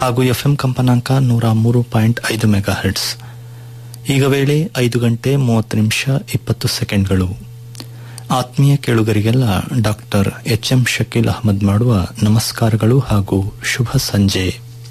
ಹಾಗೂ ಎಫ್ಎಂ ಕಂಪನಾಂಕ ನೂರ ಮೂರು ಪಾಯಿಂಟ್ ಐದು ಮೆಗಾ ಹರ್ಟ್ಸ್ ಈಗ ವೇಳೆ ಐದು ಗಂಟೆ ಮೂವತ್ತು ನಿಮಿಷ ಇಪ್ಪತ್ತು ಸೆಕೆಂಡ್ಗಳು ಆತ್ಮೀಯ ಕೇಳುಗರಿಗೆಲ್ಲ doctor H M Shakeel Ahmed ಮಾಡುವ ನಮಸ್ಕಾರಗಳು ಹಾಗೂ ಶುಭ ಸಂಜೆ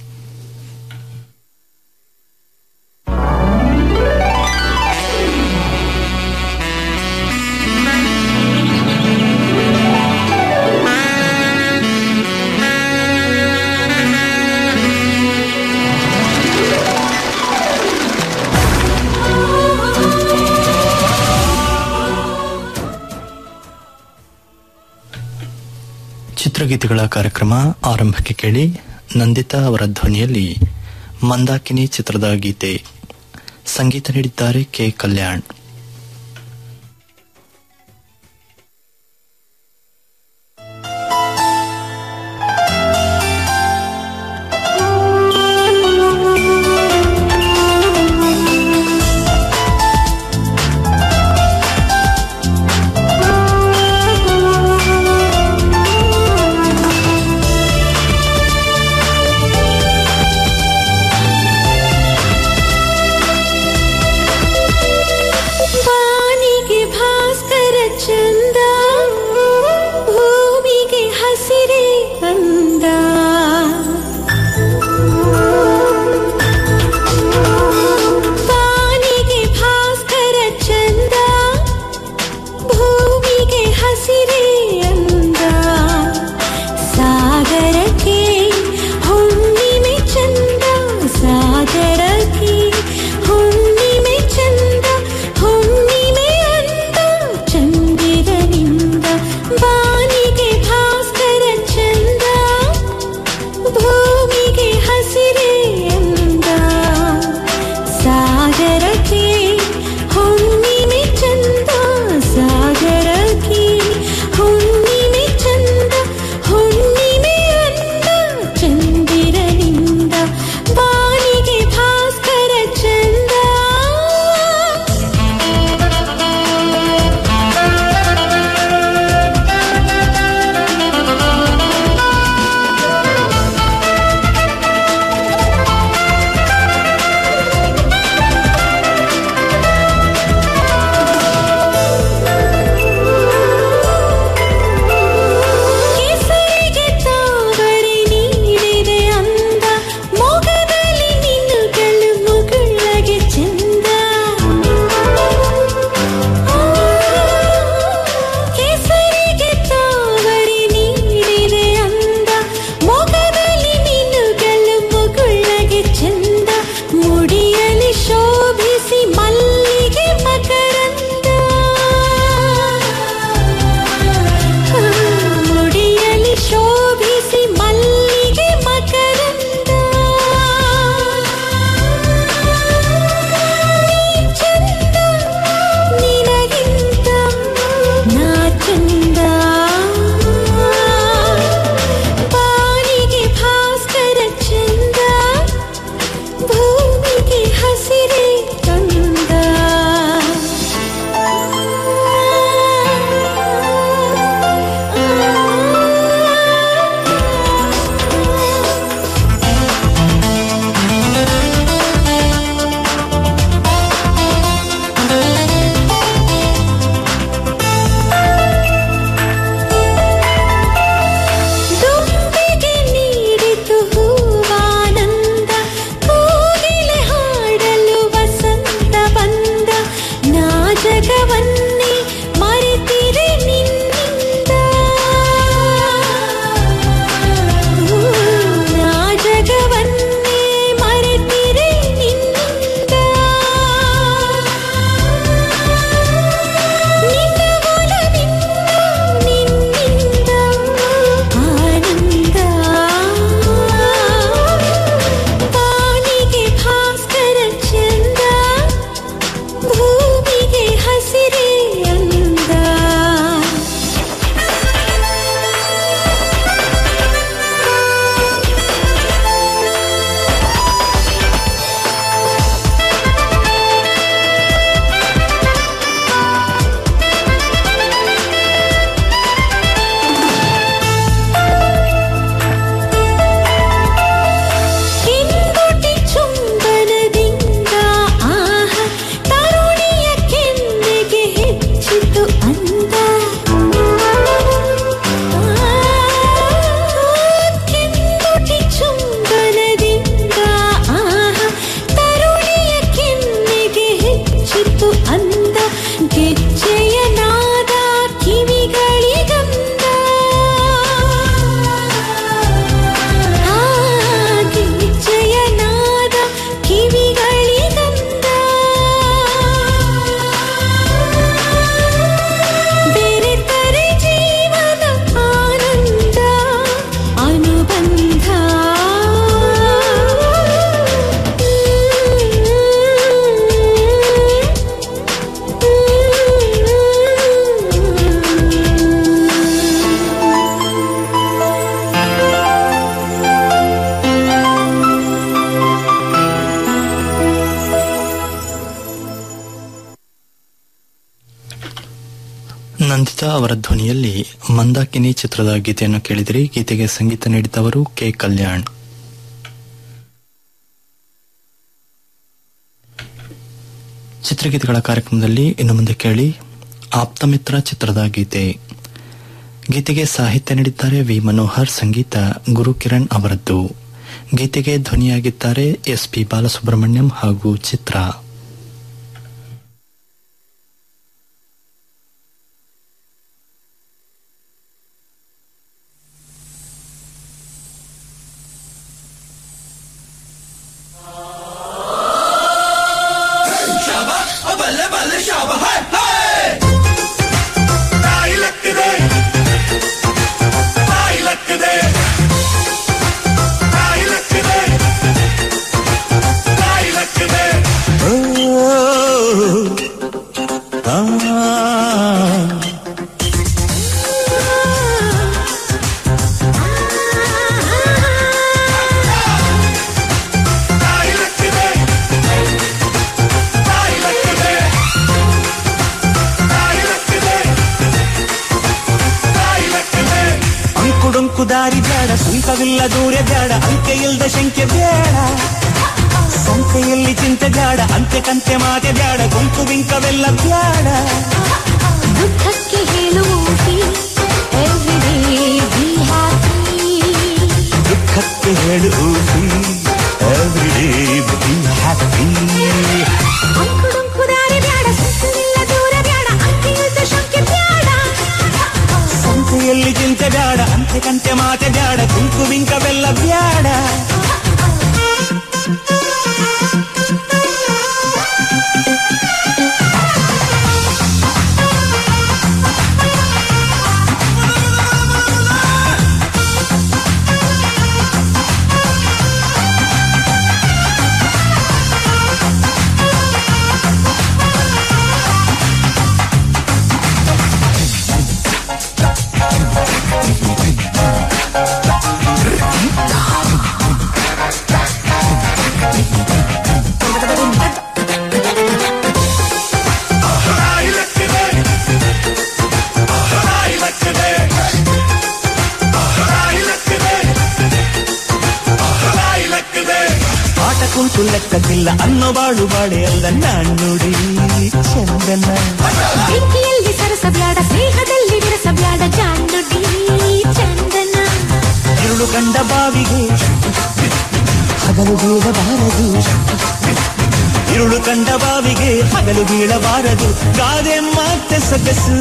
ಚಿತ್ರಗೀತೆಗಳ ಕಾರ್ಯಕ್ರಮ ಆರಂಭಕ್ಕೆ ಕೇಳಿ ನಂದಿತಾ ಅವರ ಧ್ವನಿಯಲ್ಲಿ ಮಂದಾಕಿನಿ ಚಿತ್ರದ ಗೀತೆ ಸಂಗೀತ ನೀಡಿದ್ದಾರೆ ಕೆ ಕಲ್ಯಾಣ್ ನಂದಿತಾ ಅವರ ಧ್ವನಿಯಲ್ಲಿ ಮಂದಾಕಿನಿ ಚಿತ್ರದ ಗೀತೆಯನ್ನು ಕೇಳಿದಿರಿ ಗೀತೆಗೆ ಸಂಗೀತ ನೀಡಿದವರು ಕೆ ಕಲ್ಯಾಣ್ ಚಿತ್ರಗೀತೆಗಳ ಕಾರ್ಯಕ್ರಮದಲ್ಲಿ ಇನ್ನು ಮುಂದೆ ಕೇಳಿ ಆಪ್ತಮಿತ್ರ ಚಿತ್ರದ ಗೀತೆ ಗೀತೆಗೆ ಸಾಹಿತ್ಯ ನೀಡಿದ್ದಾರೆ ವಿ ಮನೋಹರ್ ಸಂಗೀತ ಗುರುಕಿರಣ್ ಅವರದ್ದು ಗೀತೆಗೆ ಧ್ವನಿಯಾಗಿದ್ದಾರೆ ಎಸ್ ಪಿ ಬಾಲಸುಬ್ರಹ್ಮಣ್ಯಂ ಹಾಗೂ ಚಿತ್ರ ਬੱਲੇ ਬੱਲੇ ਸ਼ਾਬਾ ਹਾਏ ਹਾਏ ਤਾਈ ਲੱਕਦੇ ਤਾਈ ਲੱਕਦੇ ਤਾਈ ਲੱਕਦੇ ਤਾਈ ਲੱਕਦੇ ਤਾਈ ਲੱਕਦੇ ਤਾਈ ਲੱਕਦੇ ತಾಯಿ ಲಕ್ಕದೆ ತಾಯಿ ಲಕ್ಕದೆ ಅಂಕುಡೊಂಕು ದಾರಿ ಬೇಡ ಸುಂಕವಿಲ್ಲ ದೂರ ಬೇಡ ಅಂಕೆ ಇಲ್ದ ಶಂಕೆ ಬೇಡ ಸಂತೆಯಲ್ಲಿ ಚಿಂತೆ ಬೇಡ ಅಂತೆ ಕಂತೆ ಮಾತೆ ಬೇಡ ಗುಂಪು ಬಿಂಕವೆಲ್ಲ ಬೇಡ ದುಃಖಕ್ಕೆ ಹೇಳುವುದಿ ಎವ್ರಿಡೇ ಬಿ ಹ್ಯಾಪಿ ದುಃಖಕ್ಕೆ ಹೇಳು ಎವ್ರಿಡೇ ಬಿ ಹ್ಯಾಪಿ ಅಂಕುಡೊಂಕು ದಾರಿ ಬ್ಯಾಡ ಸುತ್ತಲಿಲ್ಲ ದೂರ ಬ್ಯಾಡ ಅಂಕೆಯುಳ್ದ ಶಂಕೆ ಬ್ಯಾಡ ಸಂತೆಯಲ್ಲಿ ಚಿಂತೆ ಬೇಡ ಅಂತೆ ಕಂತೆ ಮಾತೆ ಬೇಡ ಗುಂಪು ಬಿಂಕವೆಲ್ಲ ಬೇಡ ತಾಯಿ ಲಕ್ಕದೆ ತಾಯಿ ಲಕ್ಕದೆ ತಾಯಿ ಲಕ್ಕದೆ ತಾಯಿ ಲಕ್ಕದೆ ಆಟ ಕುಂತು ಲೆಕ್ಕಕ್ಕಿಲ್ಲ ಅನ್ನೋ ಬಾಳು ಬಾಳೆ ಅಲ್ಲ ನಾಣ್ಣುಡಿ ಚಂದನ ಬೆಂಕಿಯಲ್ಲಿ ಸರಸ ಬ್ಯಾಡ ಸ್ನೇಹದಲ್ಲಿ ವಿರಸ ಬ್ಯಾಡ ಜಾಂಡುಡಿ ಚಂದನ ഇരുളു കണ്ട ಬಾವಿಗೆ ಹಗಲು ಬೀಳಬಾರದು ഇരുಳು ಕಂಡ ಬಾವಿಗೆ ಹಗಲು ಬೀಳಬಾರದು ಗಾದೆ ಮತ್ತೆ ಸೊಗಸು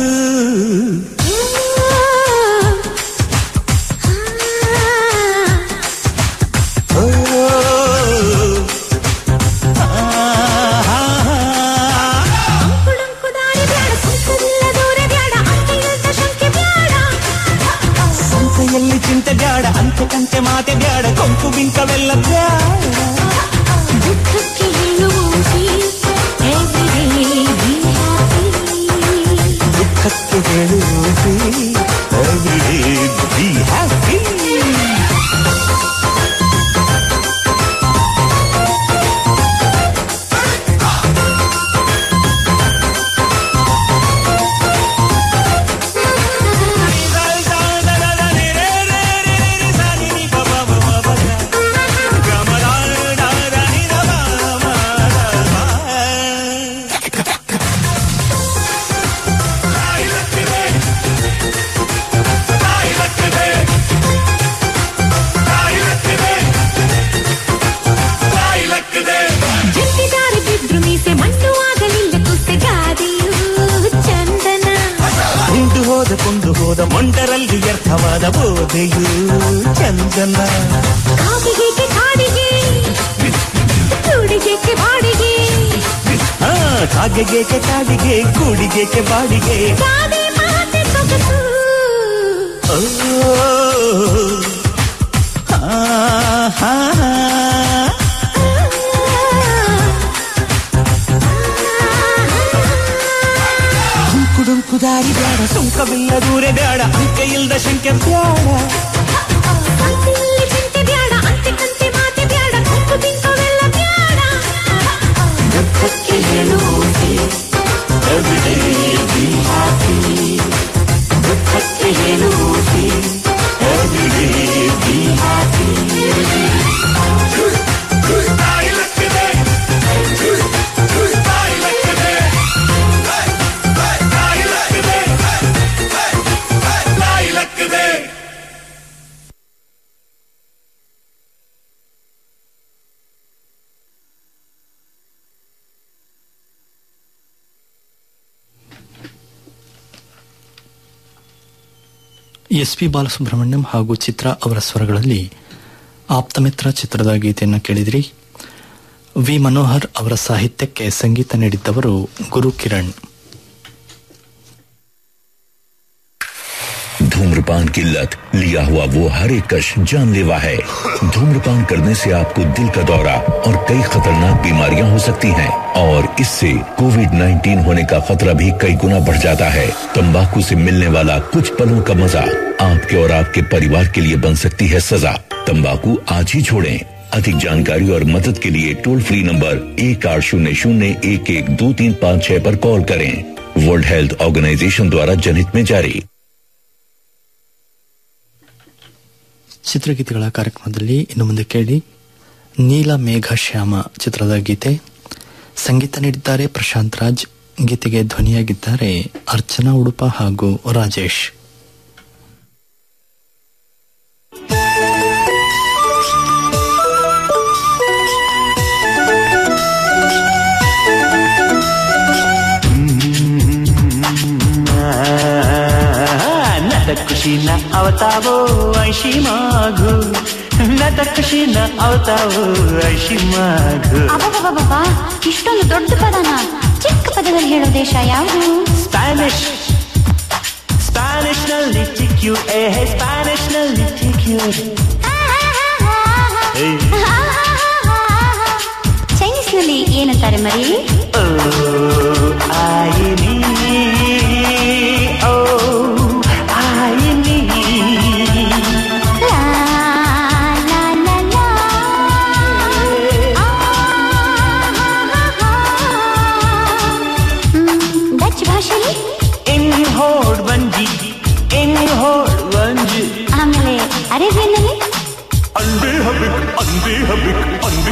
ಓ, ಆ, ಅಂಕುಡೊಂಕು ದಾರಿ ಬ್ಯಾಡ ಸುತ್ತಲಿಲ್ಲ ದೂರ ಬ್ಯಾಡ ಅಂಕೆಯುಳ್ದ ಶಂಕೆ ಬ್ಯಾಡ ಸಂತೆಯಲ್ಲಿ ಚಿಂತೆ ಬ್ಯಾಡ ಅಂತೆ ಕಂತೆ ಮಾತೆ ಬ್ಯಾಡ ಕೊಂಕು ಬಿಂಕವೆಲ್ಲ ಬ್ಯಾಡ ದುಃಖಕ್ಕೆ ಹೇಳುವುದಿ ಎವ್ರಿಡೇ ಬಿ ಹ್ಯಾಪಿ ದುಃಖಕ್ಕೆ ಹೇಳುವುದು ಎವ್ರಿಡೇ ಬಿ ಹ್ಯಾಪಿ ತಾಯಿ ಲಕ್ಕದೆ ತಾಯಿ ಲಕ್ಕದೆ ತಾಯಿ ಲಕ್ಕದೆ ತಾಯಿ ಲಕ್ಕದೆ ಜಂಟಿದಾರಿ ಬಿದ್ರು ಮೀಸೆ ಮಣ್ಣು ಆಗಲಿಲ್ಲ ಕುಸ್ತೆ ಗಾದೆಯು ಚಂದನ ಉಂಟು ಹೋದ ಕೊಂಡು ಹೋದ ಮೊಂಡರಲ್ಲಿ ವ್ಯರ್ಥವಾದ ಬೋಧೆಯು ಚಂದನ ಕಾವಿಗೆಗೆ ಕಾಡಿಗೆ ಕೂಡಿಗೆಗೆ ಬಾಡಿಗೆ ಆ ಕಾಗೆಗೇಕೆ ಕಾಡಿಗೆ ಕೂಡಿಗೇಕೆ ಬಾಡಿಗೆ ಗಾದೆ ಮಾತೆ ಸೊಗಸು ಓ ಆ, ಹಾ, ಕುಡುಂಕು ದಾರಿ ಬೇಡ ಸುಂಕವಿಲ್ಲ ದೂರ ಬೇಡ ಅಂಕೆ ಇಲ್ದ ಶಂಕೆ ಬೇಡ ಅಂತಿನಲ್ಲಿ ಚಿಂತೆ ಬ್ಯಾಡ ಅಂತೆ ಕಂತೆ ಮಾತೆ ಬ್ಯಾಡ ಕೊಂಕು ಬಿಂಕವೆಲ್ಲ ಬ್ಯಾಡ ದುಃಖಕ್ಕೆ ಹೇಳುವುದೇ every day be happy S P Balasubrahmanyam ಹಾಗೂ ಚಿತ್ರ ಅವರ ಸ್ವರಗಳಲ್ಲಿ ಆಪ್ತಮಿತ್ರ ಚಿತ್ರದ ಗೀತೆಯನ್ನು ಕೇಳಿದ್ರಿ ವಿ ಮನೋಹರ್ ಅವರ ಸಾಹಿತ್ಯಕ್ಕೆ ಸಂಗೀತ ನೀಡಿದ್ದವರು ಗುರು ಕಿರಣ್ धूम्रपान की लत लिया हुआ वो हर एक कश जानलेवा है धूम्रपान करने से आपको दिल का दौरा और कई खतरनाक बीमारियां हो सकती हैं और इससे कोविड 19 होने का खतरा भी कई गुना बढ़ जाता है तंबाकू से मिलने वाला कुछ पलों का मजा आपके और आपके परिवार के लिए बन सकती है सजा तंबाकू आज ही छोड़ें अधिक जानकारी और मदद के लिए टोल फ्री नंबर एक आठ शून्य शून्य एक एक दो तीन पाँच छह पर कॉल करें वर्ल्ड हेल्थ ऑर्गेनाइजेशन द्वारा जनहित में जारी ಚಿತ್ರಗೀತೆಗಳ ಕಾರ್ಯಕ್ರಮದಲ್ಲಿ ಇನ್ನು ಮುಂದೆ ಕೇಳಿ ನೀಲ ಮೇಘ ಶ್ಯಾಮ ಚಿತ್ರದ ಗೀತೆ ಸಂಗೀತ ನೀಡಿದ್ದಾರೆ ಪ್ರಶಾಂತ್ ರಾಜ್ ಗೀತೆಗೆ ಧ್ವನಿಯಾಗಿದ್ದಾರೆ ಅರ್ಚನಾ ಉಡುಪ ಹಾಗೂ ರಾಜೇಶ್ ನದ ಖುಷಿನ ಅವತಾವೋ ಐಶಿ ಮಾಘು ನದ ಖುಷಿನ ಅವತಾವೋ ಐಶಿ ಮಾಘು ಅಬ್ಬಬ್ಬಬ್ಬಬ್ಬ ಇಷ್ಟೊಂದು ದೊಡ್ಡ ಪದನ ಚಿಕ್ಕ ಪದದಲ್ಲಿ ಹೇಳೋ ದೇಶ ಯಾವುದು ಸ್ಪ್ಯಾನಿಷ್ ಸ್ಪ್ಯಾನಿಷ್ ನಲ್ಲಿ ಟಿಕ್ಯೂ ಏ ಸ್ಪ್ಯಾನಿಷ್ ನಲ್ಲಿ ಟಿಕ್ಯೂ ಚೈನೀಸ್ ನಲ್ಲಿ ಏನಂತಾರೆ ಮರಿ ಓ ಆಯಿನಿ ಓ ಆಯಿನಿ ಲಾ, ಲಾ, ಲಾ, ಲಾ. ಆ, ಹಾ, ಹಾ, ಹಾ. ಹ್ಮ್, ಡಚ್ ಭಾಷೆಯಲ್ಲಿ ಇನ್ ಹೋಡ್ ಬಂಜಿ ಇನ್ ಹೋಡ್ ಬಂಜಿ ಆಮೇಲೆ ಅರೇಬಿಯನ್ ನಲ್ಲಿ ಅಂದೇ ಹಬಿಕ್ ಅಂದೇ ಹಬಿಕ್ ಅಂದೇ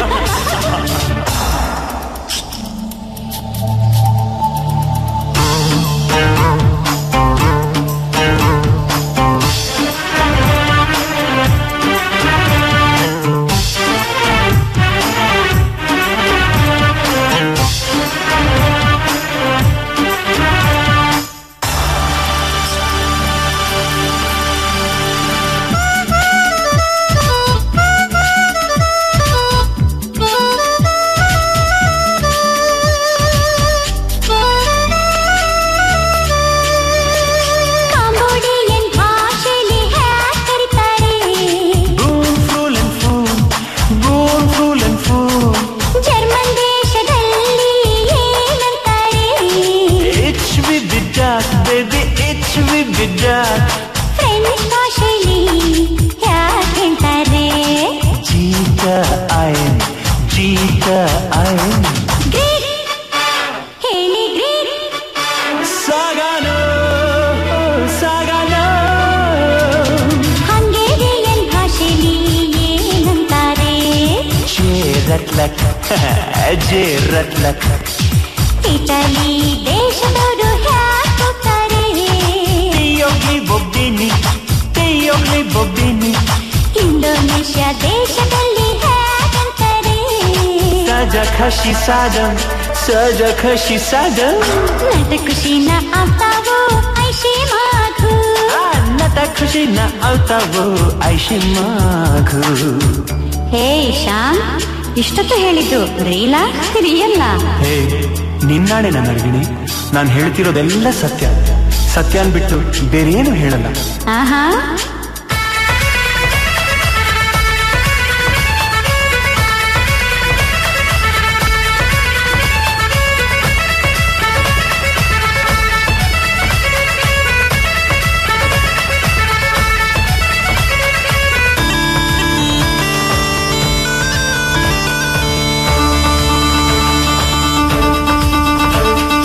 ಕಾಂಬೋಡಿಯನ್ ಭಾಷೆಯಲ್ಲಿ ಹ್ಯಾಕ್ ಕರೀತಾರೆ ಬೂನ್ ಫೂಲ್ ಅಂಡ್ ಫೂಲ್ ಬೂನ್ ಫೂಲ್ ಅಂಡ್ ಫೂಲ್ ಜರ್ಮನ್ ದೇಶದಲ್ಲಿ ಏನಂತಾರೆ It's with the duck, baby, it's with the duck. French ಭಾಷೆಯಲ್ಲಿ ಯಾಕೆ ಹೇಳ್ತಾರೆ Gita iron, Gita iron. Greek ಹೇಳಿ ಗ್ರೀಕ್ Sagano, Sagano. ಹಂಗೇರಿಯನ್ ಭಾಷೆಯಲ್ಲಿ ಏನಂತಾರೆ Jeratlak, Jeratlak. ಇಟಲಿ ದೇಶದವರು ಹ್ಯಾಕ್ ಹೋಗ್ತಾರೆ Tiyogli bobbini, Tiyogli bobbini. Indonesia ದೇಶದಲ್ಲಿ ಹ್ಯಾಗಂತಾರೆ Saja kashi sadam, Saja kashi sadam. ನಟ ಖುಷಿನ ಆಗ್ತಾವೋ ಐಶಿ ಮಾಘು ನಟ ಖುಷಿನ ಆಗ್ತಾವೋ ಐಶಿ ಮಾಘು ಹೇ ಶ್ಯಾಮ್ ಇಷ್ಟೊತ್ತು ಹೇಳಿದ್ದು ರೀಲಾ ರಿಯಲ್ಲ ಹೇ ನಿನ್ನಾಣೆ ನನ್ನ ಅರ್ಗಿಣಿ ನಾನು ಹೇಳ್ತಿರೋದೆಲ್ಲ ಸತ್ಯ ಸತ್ಯನ್ ಬಿಟ್ಟು ಬೇರೇನು ಹೇಳಲ್ಲ ಆಹಾ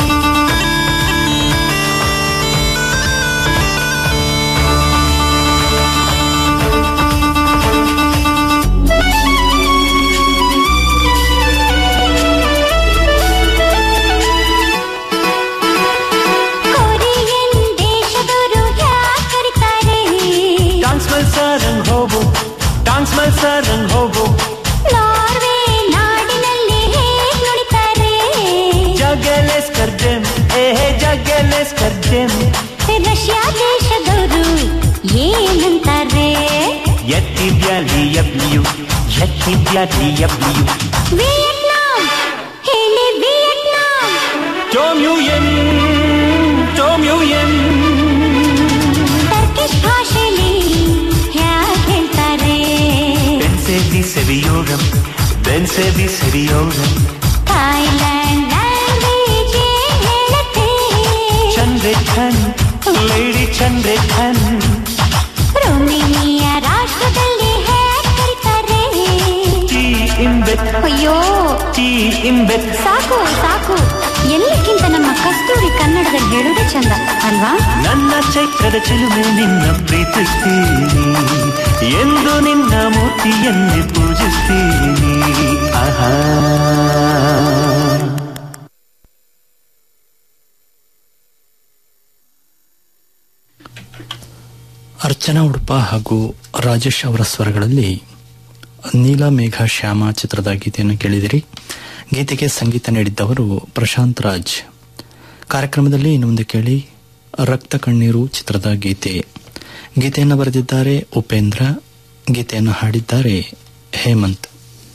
ಆ DW. ವಿಯೆಟ್ನಾಂ ಹೇಳಿ Vietnam Tom Yuen, Tom Yuen. Turkish ಭಾಷೆಲಿ ಹ್ಯಾಗ್ ಹೇಳ್ತಾರೆ Bensevi Seviorum, Bensevi Seviorum. Thailand language ಹೇಳುತ್ತೆ Chandrekan, Lady Chandrekan. ರೊಮೇನಿಯಾ ರಾಷ್ಟ್ರದಲ್ಲಿ ಹ್ಯಾಗ್ ಕರೀತಾರೆ Tea Imbet, ಅಯ್ಯೋ Tea Imbet. ಸಾಕು ಸಾಕು ಎಲ್ಲಕ್ಕಿಂತ ನಮ್ಮ ಕಸ್ತೂರಿ ಕನ್ನಡದಲ್ಲಿ ಹೇಳೋದೇ ಚಂದ ಅಲ್ವಾ ನನ್ನ ಚೈತ್ರದ ಚಿಲುಮೆ ನಿನ್ನ ಪ್ರೀತಿಸ್ತೀನಿ ಎಂದು ನಿನ್ನ ಮೂರ್ತಿಯನ್ನೇ ಪೂಜಿಸ್ತೀನಿ ಆಹಾ ಅರ್ಚನಾ ಉಡುಪ ಹಾಗೂ ರಾಜೇಶ್ ಅವರ ಸ್ವರಗಳಲ್ಲಿ ನೀಲ ಮೇಘ ಶ್ಯಾಮ ಚಿತ್ರದ ಗೀತೆಯನ್ನು ಕೇಳಿದಿರಿ ಗೀತೆಗೆ ಸಂಗೀತ ನೀಡಿದ್ದವರು ಪ್ರಶಾಂತ್ ರಾಜ್ ಕಾರ್ಯಕ್ರಮದಲ್ಲಿ ಇನ್ನು ಮುಂದೆ ಕೇಳಿ ರಕ್ತ ಕಣ್ಣೀರು ಚಿತ್ರದ ಗೀತೆ ಗೀತೆಯನ್ನು ಬರೆದಿದ್ದಾರೆ ಉಪೇಂದ್ರ ಗೀತೆಯನ್ನು ಹಾಡಿದ್ದಾರೆ Hemant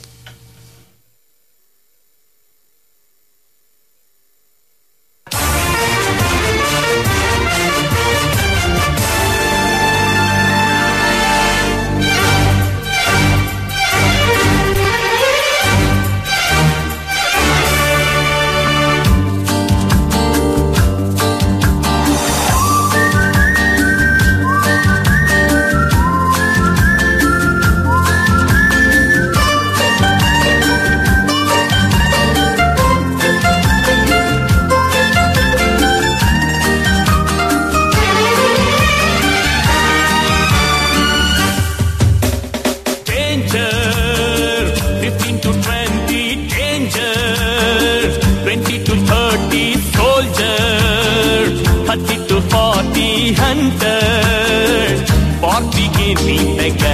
Danger, 15 to 20, danger, 20 to 30, soldier, 30 to 40, hunter, 40 ಗೆ ನೀತಗ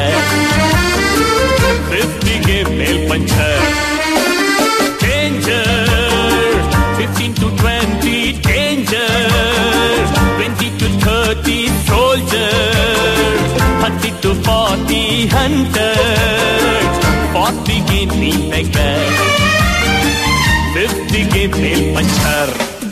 50 ಗೆ ಮೇಲ್ಪಂಚರ್ danger, 15 to 20, danger, 20 to 30, soldier, 30 to 40, hunter, 40 ಗೆ ನೀತಗ 50 ಗೆ ಮೇಲ್ಪಂಚರ್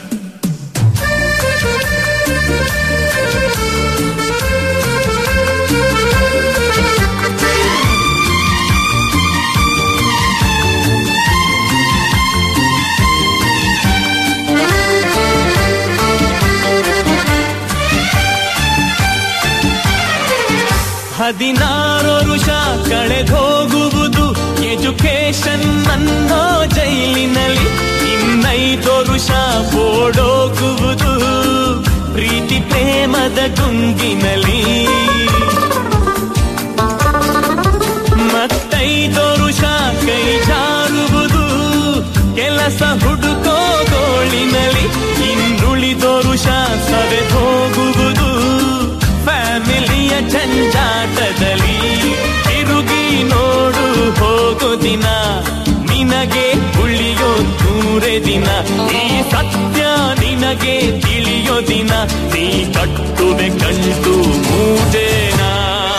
ಹದಿನಾರು ವರುಷ ಕಳೆದೋಗುವುದು ಎಜುಕೇಶನ್ ಅನ್ನೋ ಜೈಲಿನಲ್ಲಿ ಇನ್ನೈದು ವರುಷ ಓಡೋಗುವುದು ಪ್ರೀತಿ ಪ್ರೇಮದ ಗುಂಗಿನಲ್ಲಿ ಮತ್ತೈದು ವರುಷ ಕೈ ಜಾರುವುದು ಕೆಲಸ ಹುಡುಕೋ ಗೋಳಿನಲ್ಲಿ ಇನ್ನುಳಿದೋ ವರುಷ ಸವೆದೋಗುವುದು ಫ್ಯಾಮಿಲಿಯ ಜಂಜಾಟದಲ್ಲಿ ತಿರುಗಿ ನೋಡು ಹೋಗೋ ದಿನ ನಿನಗೆ ಉಳಿಯೋ ದೂರೆ ದಿನ ಈ ಸತ್ಯ ನಿನಗೆ ತಿಳಿಯೋ ದಿನ ನೀ ಕಟ್ಟುವೆ ಕಂಡು ಮೂಜೇನಾ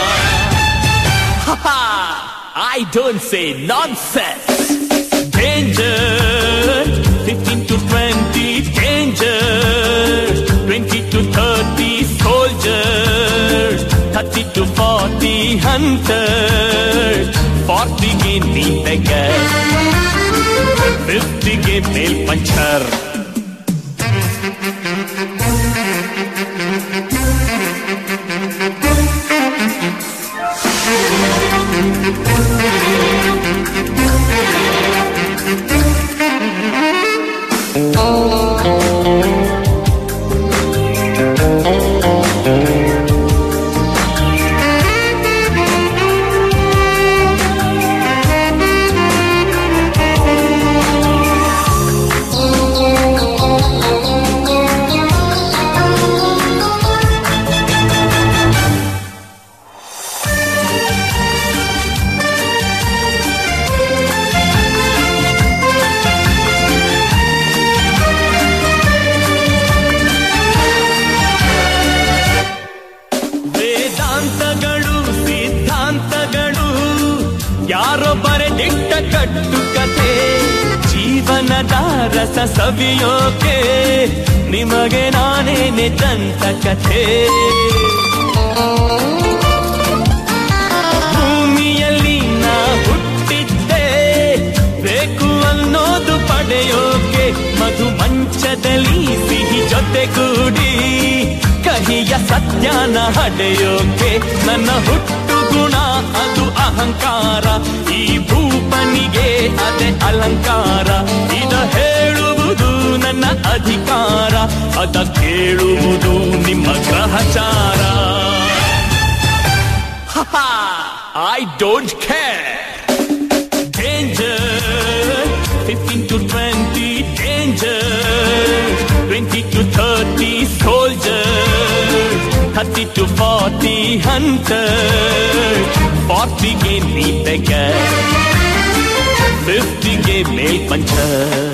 I don't say nonsense. Danger, 15 to 20, danger, 20 to 30, soldiers, 30 to 40, hunters, 40 ಗೆ ನೀತಗ 50 ಗೆ ಮೇಲ್ಪಂಚರ್ ಿ ಮನದ ರಸ ಸವಿಯೋಕೆ ನಿಮಗೆ ನಾನೇನೆ ದಂತ ಕಥೆ ಭೂಮಿಯಲ್ಲಿ ನಾ ಹುಟ್ಟಿದ್ದೆ ಬೇಕು ಅನ್ನೋದು ಪಡೆಯೋಕೆ ಮಧು ಮಂಚದಲ್ಲಿ ಸಿಹಿ ಜೊತೆಗೂಡಿ ಕಹಿಯ ಸತ್ಯನ ಹಡೆಯೋಕೆ ನನ್ನ ಹುಟ್ಟು ಗುಣ ಅದು ಅಹಂಕಾರ ಈ ಭೂಪನಿಗೆ ಅದೇ ಅಲಂಕಾರ ಇದ ಹೇಳುವುದು ನನ್ನ ಅಧಿಕಾರ ಅದ ಕೇಳುವುದು ನಿಮ್ಮ ಗ್ರಹಚಾರ I don't care. Danger, 15 to 20, danger. 20 to 30, soldier. 30 to 40, hunter. 40 gave me beggar. 50 gave me puncher.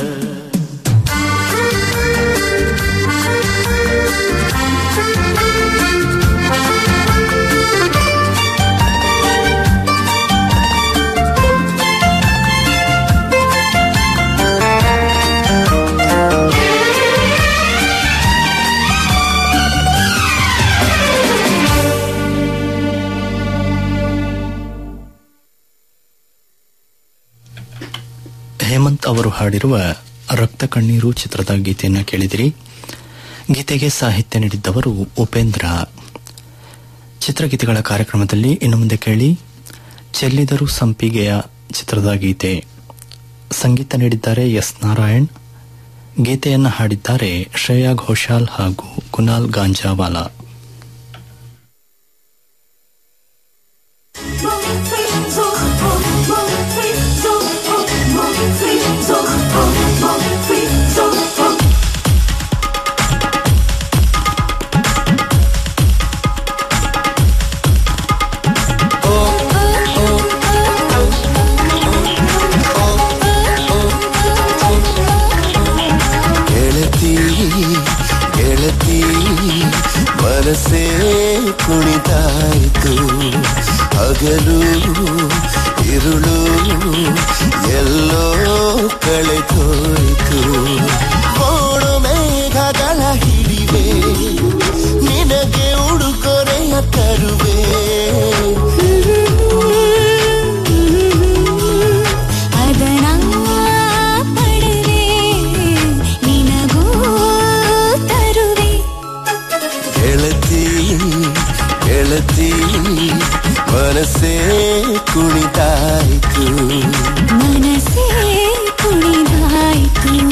Hemant ಅವರು ಹಾಡಿರುವ ರಕ್ತ ಕಣ್ಣೀರು ಚಿತ್ರದ ಗೀತೆಯನ್ನ ಕೇಳಿದಿರಿ ಗೀತೆಗೆ ಸಾಹಿತ್ಯ ನೀಡಿದ್ದವರು ಉಪೇಂದ್ರ ಚಿತ್ರಗೀತೆಗಳ ಕಾರ್ಯಕ್ರಮದಲ್ಲಿ ಇನ್ನು ಮುಂದೆ ಕೇಳಿ ಚೆಲ್ಲಿದರು ಸಂಪಿಗೆಯ ಚಿತ್ರದ ಗೀತೆ ಸಂಗೀತ ನೀಡಿದ್ದಾರೆ ಎಸ್ ನಾರಾಯಣ್ ಗೀತೆಯನ್ನ ಹಾಡಿದ್ದಾರೆ ಶ್ರೇಯಾ ಘೋಷಾಲ್ ಹಾಗೂ ಕುನಾಲ್ ಗಾಂಜಾವಾಲಾ ಗೆಳತಿ ಗೆಳತಿ ಮನಸ್ಸೇ ಕುಣಿತಾಯಿತು ಹಗಲು ಇರುಳು ಎಲ್ಲೋ ಕಳೆದೋಯ್ತು ಮೋಡ ಮೇಘಗಳ ಹಿಡಿವೆ ನಿನಗೆ ಉಡುಗೊರೆಯ ತರುವೆ ಅದನ ಪಡೆವೆ ನಿನಗೂ ತರುವೆ ಗೆಳತಿ ಗೆಳತಿ ಮನಸ್ಸೇ ಕುಣಿತಾಯಿತು ಮನಸ್ಸೇ ಕುಣಿದಾಯ್ತು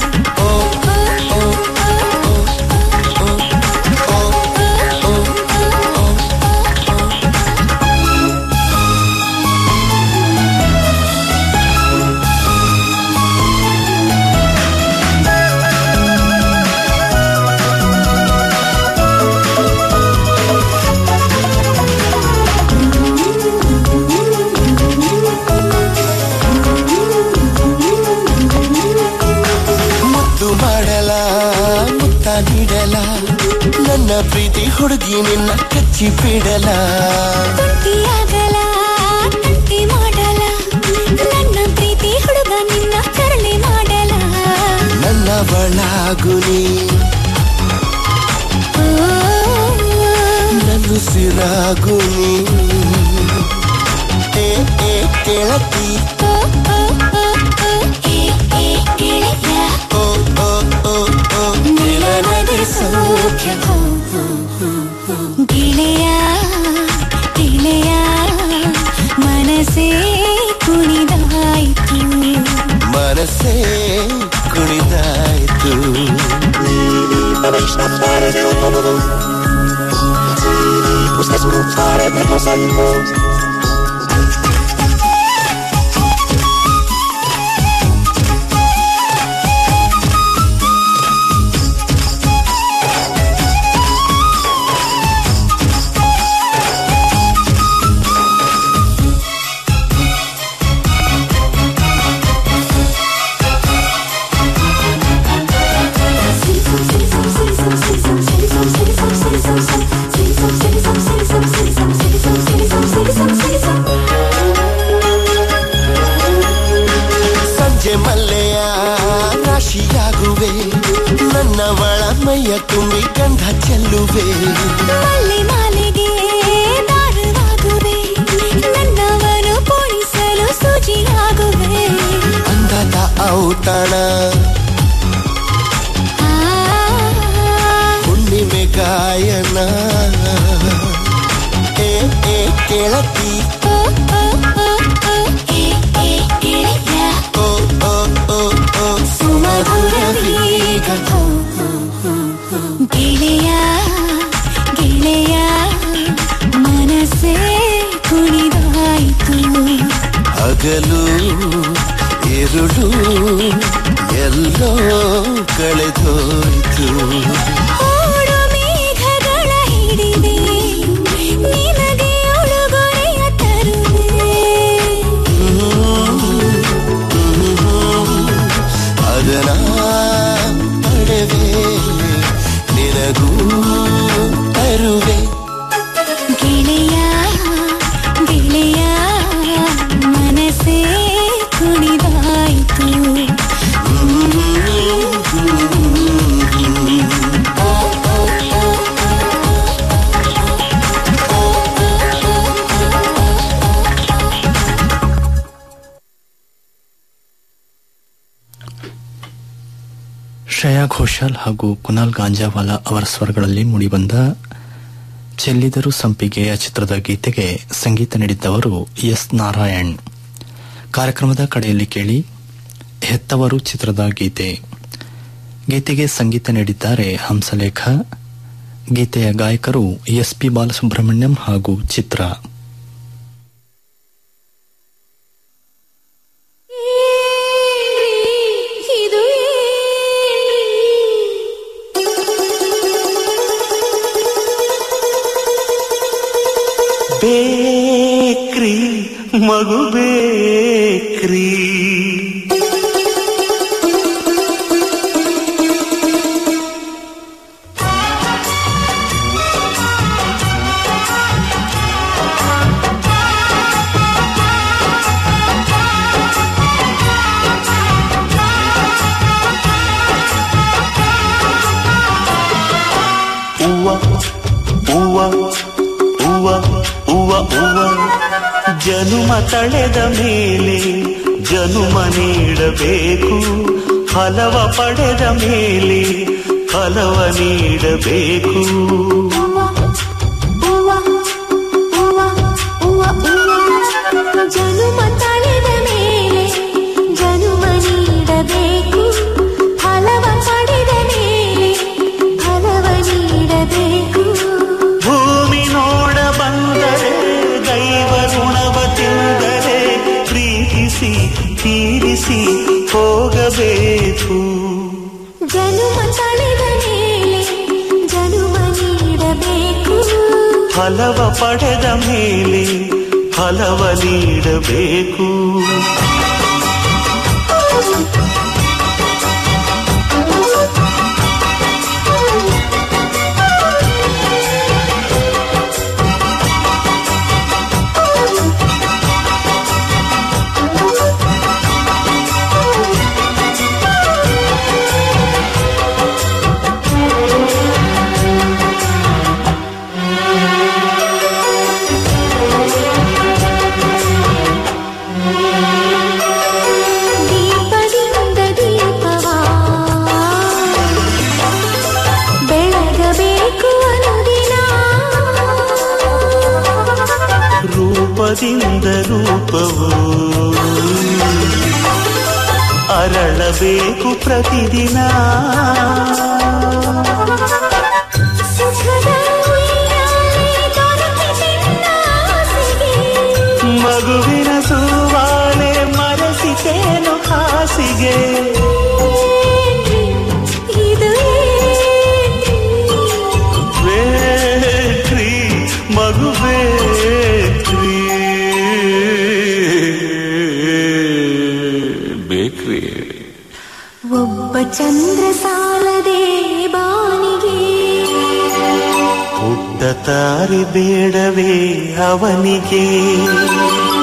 ಮುತ್ತು ಮಾಡಲ ಮುತ್ತ ನೀಡಲ ನನ್ನ ಪ್ರೀತಿ ಹುಡುಗಿ ನಿನ್ನ ಕಚ್ಚಿ ಬಿಡಲ ಗಟ್ಟಿಯಾಗಲ ಗಟ್ಟಿ ಮಾಡಲ ನನ್ನ ಪ್ರೀತಿ ಹುಡುಗ ನಿನ್ನ ಕರಳೆ ಮಾಡಲ ನನ್ನ ಬಳಾಗುನಿ ಓ, ನನ್ನ ಸಿರಾಗುನಿ ಏ ಏ ಗೆಳತಿ ಓ, ಓ, ಓ, ಓ, ಏ, ಏ, ಗೆಳೆಯ, ಓ ಓ ಓ ಓ ನಿಲನದೆ ಸೌಖ್ಯ ಹೋ, ಹೋ, ಹೋ, ಹೋ. ಗೆಳೆಯ ಗೆಳೆಯ ಮನಸ್ಸೇ ಕುಣಿದಾಯ್ತು ಮನಸ್ಸೇ ಕುಣಿದಾಯ್ತು ಸಂಜೆ ಮಲ್ಲೆಯ ಖುಷಿಯಾಗುವೆ ನನ್ನ ಒಳ ಮೈಯ ತುಂಬಿ ಗಂಧ ಚೆಲ್ಲುವೆ ಮಲ್ಲೆ ಮಾಲೆಗೆ ದಾರವಾಗುವೆ ನನ್ನವನು ಪೋಣಿಸಲು ಸೂಜಿಯಾಗುವೆ ಅಂದದ ಔತಣ ಆ, ಹುಣ್ಣಿಮೆ ಗಾಯನ ಏ ಏ ಕೇಳತಿ ಓ, ಓ, ಓ, ಓ, ಏ, ಏ, ಗೆಳೆಯ, ಓ ಓ ಓ ಓ ಸುಮಧುರವೀಗ. ಓ, ಓ, ಓ, ಓ. ಗೆಳೆಯ ಗೆಳೆಯ ಮನಸ್ಸೇ ಕುಣಿದಾಯಿತು ಹಗಲು ഇരുಳು ಎಲ್ಲೋ ಕಳೆದೋಯ್ತು ಓಡು ಮೇಘಗಳ ಹಿಡಿದೆ ನಿನಗೆ ಉಡುಗೊರೆಯ ತರುವೆ ಅದನ ಪಡೆವೆ ನಿನಗೂ ತರುವೆ ಗೆಳೆಯ ಗೆಳೆಯ ಮನಸ್ಸೇ ಕುಣಿದಾಯಿತು ಶ್ರೇಯಾ ಘೋಷಾಲ್ ಹಾಗೂ ಕುನಾಲ್ ಗಾಂಜಾವಾಲಾ ಅವರ ಸ್ವರಗಳಲ್ಲಿ ಮೂಡಿಬಂದ ಚೆಲ್ಲಿದರು ಸಂಪಿಗೆಯ ಚಿತ್ರದ ಗೀತೆಗೆ ಸಂಗೀತ ನೀಡಿದ್ದವರು ಎಸ್ ನಾರಾಯಣ್ ಕಾರ್ಯಕ್ರಮದ ಕಡೆಯಲ್ಲಿ ಕೇಳಿ ಹೆತ್ತವರು ಚಿತ್ರದ ಗೀತೆ ಗೀತೆಗೆ ಸಂಗೀತ ನೀಡಿದ್ದಾರೆ ಹಂಸಲೇಖ ಗೀತೆಯ ಗಾಯಕರು ಎಸ್ ಪಿ ಬಾಲಸುಬ್ರಹ್ಮಣ್ಯಂ ಹಾಗೂ ಚಿತ್ರ ಇದು ಬೇಕ್ರಿ ಮಗು ಬೇಕ್ರಿ ಹೂವ ಹೂವ ಹೂವ ಹೂವ ಹೂವ ಜನುಮ ತಳೆದ ಮೇಲೆ ಜನುಮ ನೀಡಬೇಕು ಫಲವ ಪಡೆದ ಮೇಲೆ ಫಲವ ನೀಡಬೇಕು ಜನುಮ ತಳೆದ ಮೇಲೆ ಜನುಮ ನೀಡಬೇಕು ಫಲವ ಪಡೆದ ಮೇಲೆ ಫಲವ ನೀಡಬೇಕು ಭೂಮಿ ನೋಡ ಬಂದರೆ ದೈವ ಋಣವ ತಿಂದರೆ ಪ್ರೀತಿಸಿ ತೀರಿಸಿ ಹೋಗಬೇಕು ಜನುಮ ತಳೆದ ಮೇಲೆ ಜನುಮ ನೀಡಬೇಕು ಫಲವ ಪಡೆದ ಮೇಲೆ ಫಲವ ನೀಡಬೇಕು ದೀಪದಿಂದ ದೀಪವ ಬೆಳಗಬೇಕು ಅನುದಿನ ರೂಪದಿಂದ ರೂಪವು ಅರಳಬೇಕು ಪ್ರತಿದಿನ ಸುಖದ ಉಯ್ಯಾಲೆ ದೊರಕಿಸಿದ ಆಸೆಗೆ ಮಗುವಿನ ಸುವಾಲೆ ಮರೆಸಿತೇನು ಹಾಸಿಗೆ ಇದು ಏನ್ರಿ? ಬೇಕ್ರಿ ಮಗು ಬೇಕ್ರಿ ಬೇಕ್ರಿ ಒಬ್ಬ ಚಂದ್ರ ಸಾಲದೆ ಬಾನಿಗೆ ಪುಟ್ಟ ತಾರೆ ಬೇಡವೇ ಅವನಿಗೆ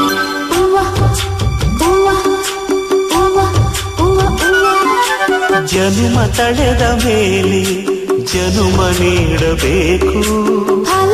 ಹೂವ ಹೂವ ಹೂವ ಹೂವ ಹೂವ ಜನುಮ ತಳೆದ ಮೇಲೆ ಜನುಮ ನೀಡಬೇಕು ಫಲ